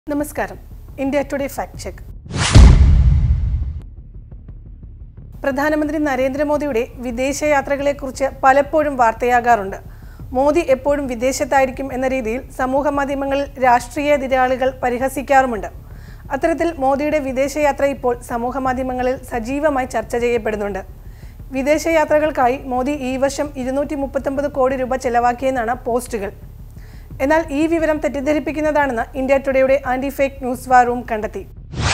നമസ്കാരം India today fact check പ്രധാനമന്ത്രി നരേന്ദ്രമോദിയുടെ വിദേശയാത്രകളെക്കുറിച്ച് പലപ്പോഴും വാർത്തയാകാറുണ്ട് മോദി എപ്പോഴും വിദേശത്തായിരിക്കും എന്ന രീതിയിൽ സമൂഹ മാധ്യമങ്ങളിൽ രാഷ്ട്രീയ എതിരാളികൾ പരിഹസിക്കാറുമുണ്ട് അത്തരത്തിൽ മോദിയുടെ വിദേശയാത്ര ഇപ്പോൾ സമൂഹ മാധ്യമങ്ങളിൽ സജീവമായി ചർച്ച ചെയ്യപ്പെടുന്നുണ്ട് വിദേശയാത്രകൾക്കായി മോദി ഈ വർഷം ഇരുന്നൂറ്റി മുപ്പത്തൊമ്പത് കോടി രൂപ ചെലവാക്കിയെന്നാണ് പോസ്റ്റുകൾ എന്നാൽ ഈ വിവരം തെറ്റിദ്ധരിപ്പിക്കുന്നതാണെന്ന് ഇന്ത്യ ടുഡേയുടെ anti fake news war room കണ്ടെത്തി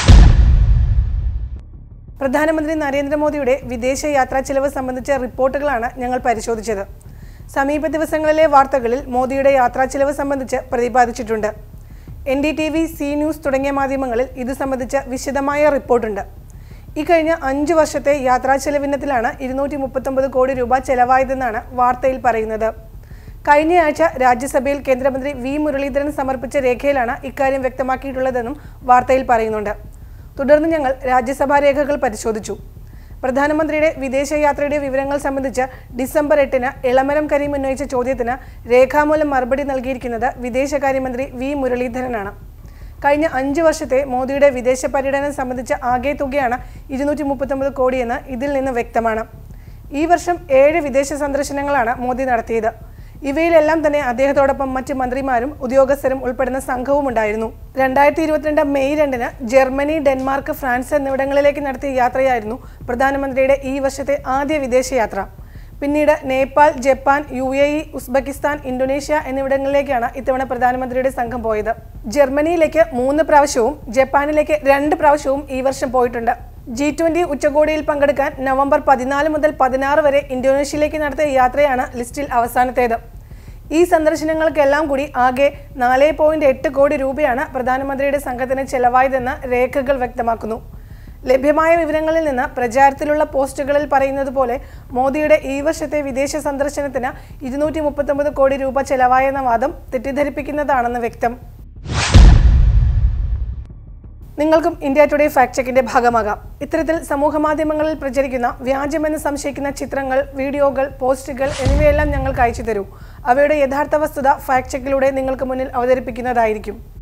പ്രധാനമന്ത്രി നരേന്ദ്രമോദിയുടെ വിദേശ യാത്രാ ചെലവ് സംബന്ധിച്ച റിപ്പോർട്ടുകളാണ് ഞങ്ങൾ പരിശോധിച്ചത് സമീപ ദിവസങ്ങളിലെ വാർത്തകളിൽ മോദിയുടെ യാത്രാ ചെലവ് സംബന്ധിച്ച് പ്രതിപാദിച്ചിട്ടുണ്ട് N D T V C news തുടങ്ങിയ മാധ്യമങ്ങളിൽ ഇത് സംബന്ധിച്ച വിശദമായ റിപ്പോർട്ടുണ്ട് ഇക്കഴിഞ്ഞ അഞ്ചു വർഷത്തെ യാത്രാ ചെലവിനത്തിലാണ് ഇരുന്നൂറ്റി മുപ്പത്തൊമ്പത് കോടി രൂപ ചെലവായതെന്നാണ് വാർത്തയിൽ പറയുന്നത് കഴിഞ്ഞയാഴ്ച രാജ്യസഭയിൽ കേന്ദ്രമന്ത്രി വി മുരളീധരൻ സമർപ്പിച്ച രേഖയിലാണ് ഇക്കാര്യം വ്യക്തമാക്കിയിട്ടുള്ളതെന്നും വാർത്തയിൽ പറയുന്നുണ്ട് തുടർന്ന് ഞങ്ങൾ രാജ്യസഭാ രേഖകൾ പരിശോധിച്ചു പ്രധാനമന്ത്രിയുടെ വിദേശയാത്രയുടെ വിവരങ്ങൾ സംബന്ധിച്ച് ഡിസംബർ എട്ടിന് ഇളമരം കരീം ഉന്നയിച്ച ചോദ്യത്തിന് രേഖാമൂലം മറുപടി നൽകിയിരിക്കുന്നത് വിദേശകാര്യമന്ത്രി വി മുരളീധരനാണ് കഴിഞ്ഞ അഞ്ച് വർഷത്തെ മോദിയുടെ വിദേശ പര്യടനം സംബന്ധിച്ച ആകെ തുകയാണ് ഇരുന്നൂറ്റി മുപ്പത്തൊമ്പത് കോടിയെന്ന് ഇതിൽ നിന്ന് വ്യക്തമാണ് ഈ വർഷം ഏഴ് വിദേശ സന്ദർശനങ്ങളാണ് മോദി നടത്തിയത് ഇവയിലെല്ലാം തന്നെ അദ്ദേഹത്തോടൊപ്പം മറ്റ് മന്ത്രിമാരും ഉദ്യോഗസ്ഥരും ഉൾപ്പെടുന്ന സംഘവും ഉണ്ടായിരുന്നു രണ്ടായിരത്തി ഇരുപത്തിരണ്ട് മെയ് രണ്ടിന് ജർമ്മനി ഡെൻമാർക്ക് ഫ്രാൻസ് എന്നിവിടങ്ങളിലേക്ക് നടത്തിയ യാത്രയായിരുന്നു പ്രധാനമന്ത്രിയുടെ ഈ വർഷത്തെ ആദ്യ വിദേശയാത്ര പിന്നീട് Nepal Japan U A E Uzbekistan Indonesia എന്നിവിടങ്ങളിലേക്കാണ് ഇത്തവണ പ്രധാനമന്ത്രിയുടെ സംഘം പോയത് ജർമ്മനിയിലേക്ക് മൂന്ന് പ്രാവശ്യവും ജപ്പാനിലേക്ക് രണ്ട് പ്രാവശ്യവും ഈ വർഷം പോയിട്ടുണ്ട് ജി ട്വന്റി ഉച്ചകോടിയിൽ പങ്കെടുക്കാൻ നവംബർ പതിനാല് മുതൽ പതിനാറ് വരെ ഇന്തോനേഷ്യയിലേക്ക് നടത്തിയ യാത്രയാണ് ലിസ്റ്റിൽ അവസാനത്തേത് ഈ സന്ദർശനങ്ങൾക്കെല്ലാം കൂടി ആകെ നാല് പോയിന്റ് എട്ട് കോടി രൂപയാണ് പ്രധാനമന്ത്രിയുടെ സംഘത്തിന് ചെലവായതെന്ന് രേഖകൾ വ്യക്തമാക്കുന്നു ലഭ്യമായ വിവരങ്ങളിൽ നിന്ന് പ്രചാരത്തിലുള്ള പോസ്റ്റുകളിൽ പറയുന്നത് പോലെ മോദിയുടെ ഈ വർഷത്തെ വിദേശ സന്ദർശനത്തിന് ഇരുന്നൂറ്റി മുപ്പത്തൊമ്പത് കോടി രൂപ ചെലവായെന്ന വാദം തെറ്റിദ്ധരിപ്പിക്കുന്നതാണെന്ന് വ്യക്തം നിങ്ങൾക്കും ഇന്ത്യ ടുഡേ ഫാക്ട് ചെക്കിന്റെ ഭാഗമാകാം ഇത്തരത്തിൽ സമൂഹ മാധ്യമങ്ങളിൽ പ്രചരിക്കുന്ന വ്യാജമെന്ന് സംശയിക്കുന്ന ചിത്രങ്ങൾ വീഡിയോകൾ പോസ്റ്റുകൾ എന്നിവയെല്ലാം ഞങ്ങൾക്ക് അയച്ചു തരൂ അവയുടെ യഥാർത്ഥ വസ്തുത ഫാക്ട് ചെക്കിലൂടെ നിങ്ങൾക്ക് മുന്നിൽ അവതരിപ്പിക്കുന്നതായിരിക്കും